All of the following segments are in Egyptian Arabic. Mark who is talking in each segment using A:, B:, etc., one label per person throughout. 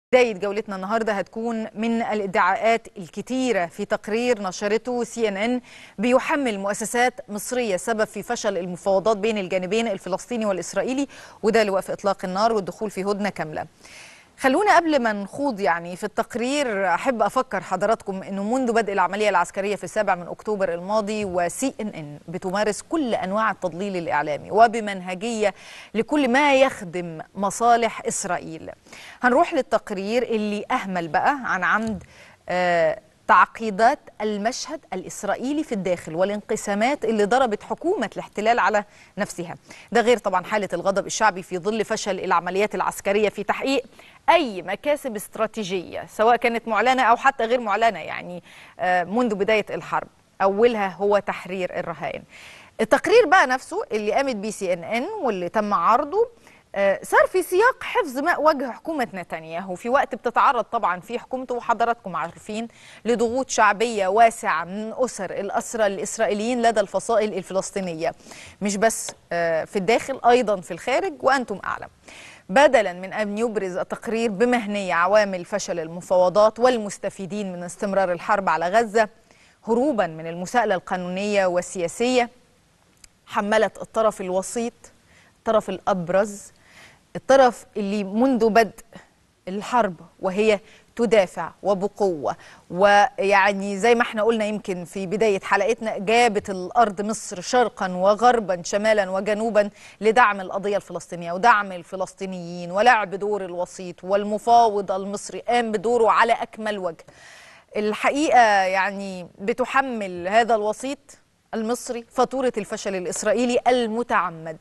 A: بداية جولتنا النهاردة هتكون من الادعاءات الكتيرة في تقرير نشرته سي ان ان بيحمل مؤسسات مصرية سبب في فشل المفاوضات بين الجانبين الفلسطيني والإسرائيلي وده لوقف إطلاق النار والدخول في هدنة كاملة خلونا قبل ما نخوض يعني في التقرير احب افكر حضراتكم انه منذ بدء العمليه العسكريه في السابع من اكتوبر الماضي وسي ان ان بتمارس كل انواع التضليل الاعلامي وبمنهجيه لكل ما يخدم مصالح اسرائيل. هنروح للتقرير اللي اهمل بقى عن عمد آه تعقيدات المشهد الإسرائيلي في الداخل والانقسامات اللي ضربت حكومة الاحتلال على نفسها ده غير طبعا حالة الغضب الشعبي في ظل فشل العمليات العسكرية في تحقيق أي مكاسب استراتيجية سواء كانت معلنة أو حتى غير معلنة يعني منذ بداية الحرب أولها هو تحرير الرهائن التقرير بقى نفسه اللي قامت بيه سي ان ان واللي تم عرضه صار في سياق حفظ ماء وجه حكومة نتنياهو في وقت بتتعرض طبعا في حكومته وحضراتكم عارفين لضغوط شعبية واسعة من أسر الأسرى الإسرائيليين لدى الفصائل الفلسطينية مش بس في الداخل أيضا في الخارج وأنتم أعلم بدلا من أن يبرز التقرير بمهنية عوامل فشل المفاوضات والمستفيدين من استمرار الحرب على غزة هروبا من المساءلة القانونية والسياسية حملت الطرف الوسيط الطرف الأبرز الطرف اللي منذ بدء الحرب وهي تدافع وبقوة ويعني زي ما احنا قلنا يمكن في بداية حلقتنا جابت الأرض مصر شرقا وغربا شمالا وجنوبا لدعم القضية الفلسطينية ودعم الفلسطينيين ولعب دور الوسيط والمفاوض المصري قام بدوره على أكمل وجه الحقيقة يعني بتحمل هذا الوسيط المصري فاتورة الفشل الإسرائيلي المتعمد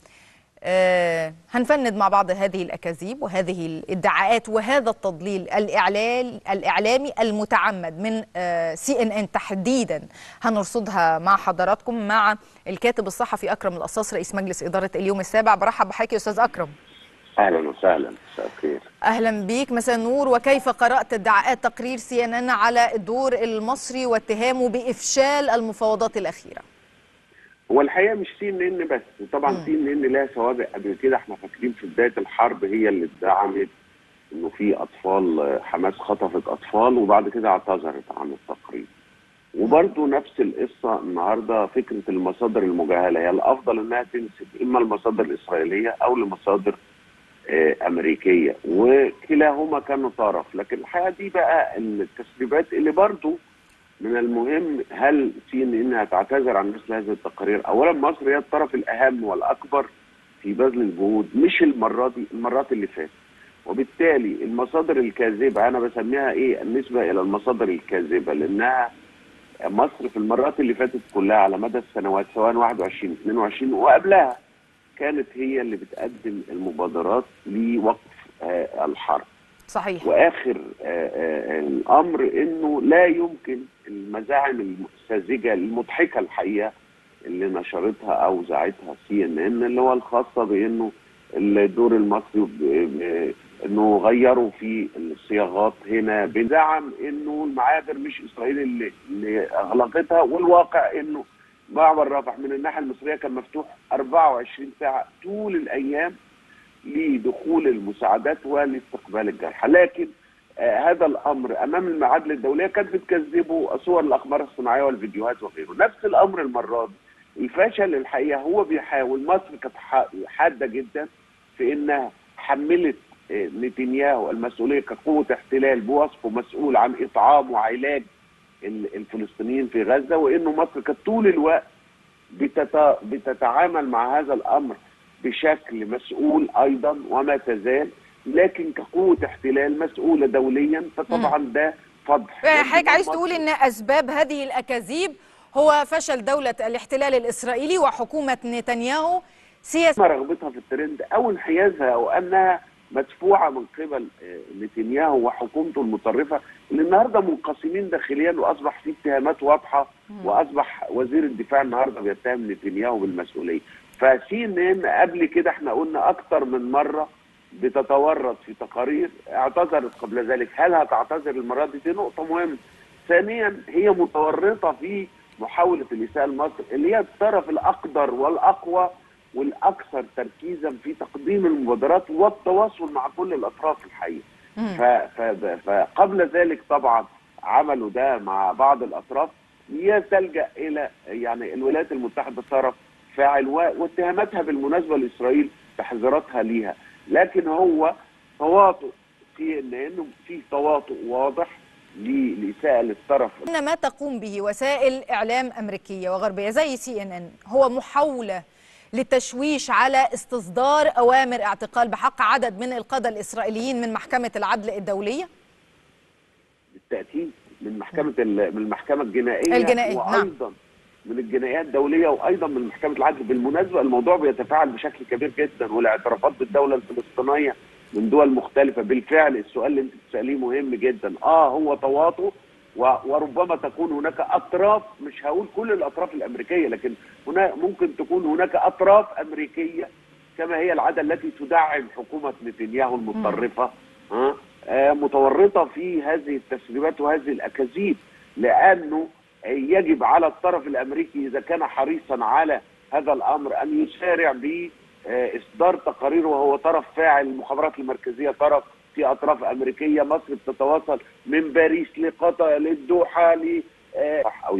A: آه هنفند مع بعض هذه الأكاذيب وهذه الادعاءات وهذا التضليل الإعلال الإعلامي المتعمد من آه سي ان ان تحديدا هنرصدها مع حضراتكم مع الكاتب الصحفي أكرم القصاص رئيس مجلس إدارة اليوم السابع برحب بحضرتك يا أستاذ أكرم
B: اهلا وسهلا مساء الخير
A: اهلا بيك مساء النور وكيف قرات ادعاءات تقرير سي ان ان على الدور المصري واتهامه بافشال المفاوضات الاخيره
B: هو الحقيقه مش سي ان ان بس طبعا سي ان ان لها سوابق قبل كده احنا فاكرين في بدايه الحرب هي اللي ادعمت انه في اطفال حماس خطفت اطفال وبعد كده اعتذرت عن التقرير وبرضه نفس القصه النهارده فكره المصادر المجهله هي الافضل انها تنسب اما المصادر الاسرائيليه او لمصادر امريكيه وكلاهما كانوا طرف لكن الحقيقه دي بقى التسريبات اللي برضه من المهم هل في ان هتعتذر عن مثل هذه التقارير اولا مصر هي الطرف الاهم والاكبر في بذل الجهود مش المره دي المرات اللي فاتت وبالتالي المصادر الكاذبه انا بسميها ايه النسبه الى المصادر الكاذبه لانها مصر في المرات اللي فاتت كلها على مدى السنوات سواء 21 22 وقبلها كانت هي اللي بتقدم المبادرات لوقف آه الحرب
A: صحيح
B: واخر آه آه الامر انه لا يمكن المزاعم الساذجه المضحكه الحقيقه اللي نشرتها او ذاعتها سي ان ان اللي هو الخاصه بانه الدور المصري انه غيروا في الصياغات هنا بزعم انه المعابر مش اسرائيل اللي, اللي اغلقتها والواقع انه معبر رفح من الناحيه المصريه كان مفتوح 24 ساعه طول الايام لدخول المساعدات ولاستقبال الجرحى لكن آه هذا الامر امام المعادله الدوليه كانت بتكذبه صور الاخبار الصناعيه والفيديوهات وغيره نفس الامر المره دي الفشل الحقيقه هو بيحاول مصر كانت حاده جدا في انها حملت آه نتنياهو المسؤوليه كقوه احتلال بوصفه مسؤول عن اطعام وعلاج الفلسطينيين في غزه وانه مصر كانت طول الوقت بتت... بتتعامل مع هذا الامر بشكل مسؤول ايضا وما تزال لكن كقوه احتلال مسؤوله دوليا فطبعا ده فضح
A: حضرتك عايز تقول ان اسباب هذه الاكاذيب هو فشل دوله الاحتلال الاسرائيلي وحكومه نتنياهو
B: سياسه رغبتها في الترند او انحيازها او انها مدفوعه من قبل نتنياهو وحكومته المطرفه اللي النهارده منقسمين داخليا واصبح في اتهامات واضحه واصبح وزير الدفاع النهارده بيتهم نتنياهو بالمسؤوليه فسي ان ان قبل كده احنا قلنا اكتر من مره بتتورط في تقارير اعتذرت قبل ذلك هل هتعتذر المره دي دي نقطه مهمه ثانيا هي متورطه في محاوله الاساءه لمصر اللي هي الطرف الاقدر والاقوى والاكثر تركيزا في تقديم المبادرات والتواصل مع كل الاطراف الحقيقه فقبل ذلك طبعا عملوا ده مع بعض الاطراف تلجا الى يعني الولايات المتحده طرف فاعل واتهاماتها بالمناسبه لاسرائيل تحذيراتها ليها لكن هو تواطؤ في انه في تواطؤ واضح لاساءه للطرف
A: ان ما تقوم به وسائل اعلام امريكيه وغربيه زي سي ان ان هو محاوله للتشويش على استصدار اوامر اعتقال بحق عدد من القاده الاسرائيليين من محكمه العدل الدوليه
B: بالتاكيد من محكمه من المحكمه الجنائيه
A: الجنائيه
B: وايضا
A: نعم.
B: من الجنايات الدوليه وايضا من محكمه العدل بالمناسبه الموضوع بيتفاعل بشكل كبير جدا والاعترافات بالدوله الفلسطينيه من دول مختلفه بالفعل السؤال اللي انت بتساليه مهم جدا اه هو تواطؤ وربما تكون هناك اطراف مش هقول كل الاطراف الامريكيه لكن هنا ممكن تكون هناك اطراف امريكيه كما هي العاده التي تدعم حكومه نتنياهو المتطرفه آه آه متورطه في هذه التسريبات وهذه الاكاذيب لانه يجب على الطرف الامريكي اذا كان حريصا على هذا الامر ان يسارع باصدار تقارير وهو طرف فاعل المخابرات المركزيه طرف في اطراف امريكيه مصر بتتواصل من باريس لقطر للدوحه ل او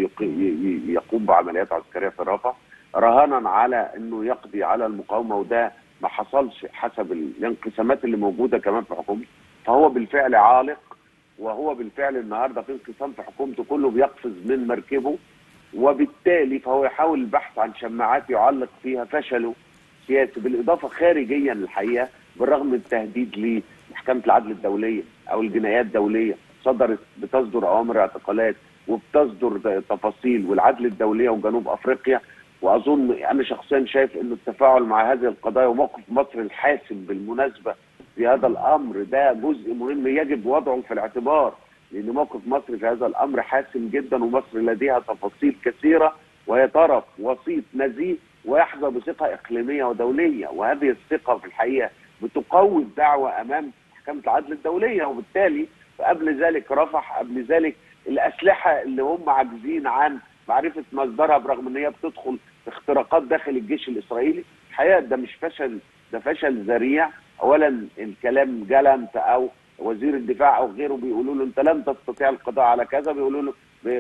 B: يقوم بعمليات عسكريه في رفح رهانا على انه يقضي على المقاومه وده ما حصلش حسب الانقسامات اللي موجوده كمان في حكومته فهو بالفعل عالق وهو بالفعل النهارده في انقسام في حكومته كله بيقفز من مركبه وبالتالي فهو يحاول البحث عن شماعات يعلق فيها فشله سياسي بالاضافه خارجيا الحقيقه بالرغم من التهديد لمحكمه العدل الدوليه او الجنايات الدوليه صدرت بتصدر اوامر اعتقالات وبتصدر تفاصيل والعدل الدوليه وجنوب افريقيا واظن انا شخصيا شايف انه التفاعل مع هذه القضايا وموقف مصر الحاسم بالمناسبه في هذا الامر ده جزء مهم يجب وضعه في الاعتبار لان موقف مصر في هذا الامر حاسم جدا ومصر لديها تفاصيل كثيره وهي طرف وسيط نزيه ويحظى بثقه اقليميه ودوليه وهذه الثقه في الحقيقه بتقوي الدعوه امام محكمه العدل الدوليه وبالتالي قبل ذلك رفح قبل ذلك الاسلحه اللي هم عاجزين عن معرفه مصدرها برغم ان هي بتدخل في اختراقات داخل الجيش الاسرائيلي الحقيقه ده مش فشل ده فشل ذريع اولا الكلام جلنت او وزير الدفاع او غيره بيقولوا له انت لن تستطيع القضاء على كذا بيقولوا له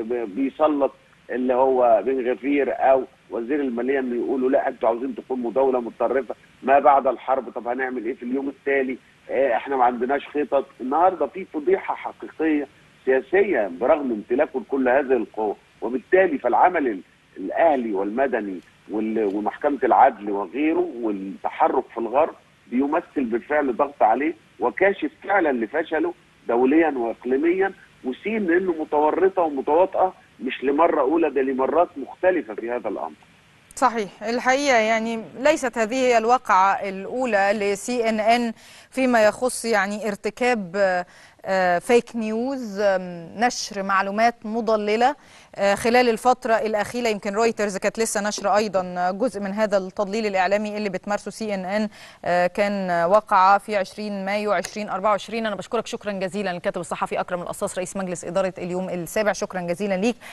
B: بيسلط اللي هو بن غفير او وزير الماليه انه يقولوا لا انتوا عاوزين تقوموا دوله متطرفه ما بعد الحرب طب هنعمل ايه في اليوم التالي اه احنا ما عندناش خطط النهارده في فضيحه حقيقيه سياسيه برغم امتلاكه لكل هذه القوى وبالتالي فالعمل الاهلي والمدني ومحكمه العدل وغيره والتحرك في الغرب بيمثل بالفعل ضغط عليه وكاشف فعلا لفشله دوليا واقليميا وسين انه متورطه ومتواطئه مش لمره اولى ده لمرات مختلفه في هذا الامر.
A: صحيح الحقيقه يعني ليست هذه هي الواقعه الاولى لسي ان ان فيما يخص يعني ارتكاب فيك نيوز نشر معلومات مضلله خلال الفتره الاخيره يمكن رويترز كانت لسه نشر ايضا جزء من هذا التضليل الاعلامي اللي بتمارسه سي ان ان كان وقع في 20 مايو 2024 انا بشكرك شكرا جزيلا الكاتب الصحفي اكرم القصاص رئيس مجلس اداره اليوم السابع شكرا جزيلا ليك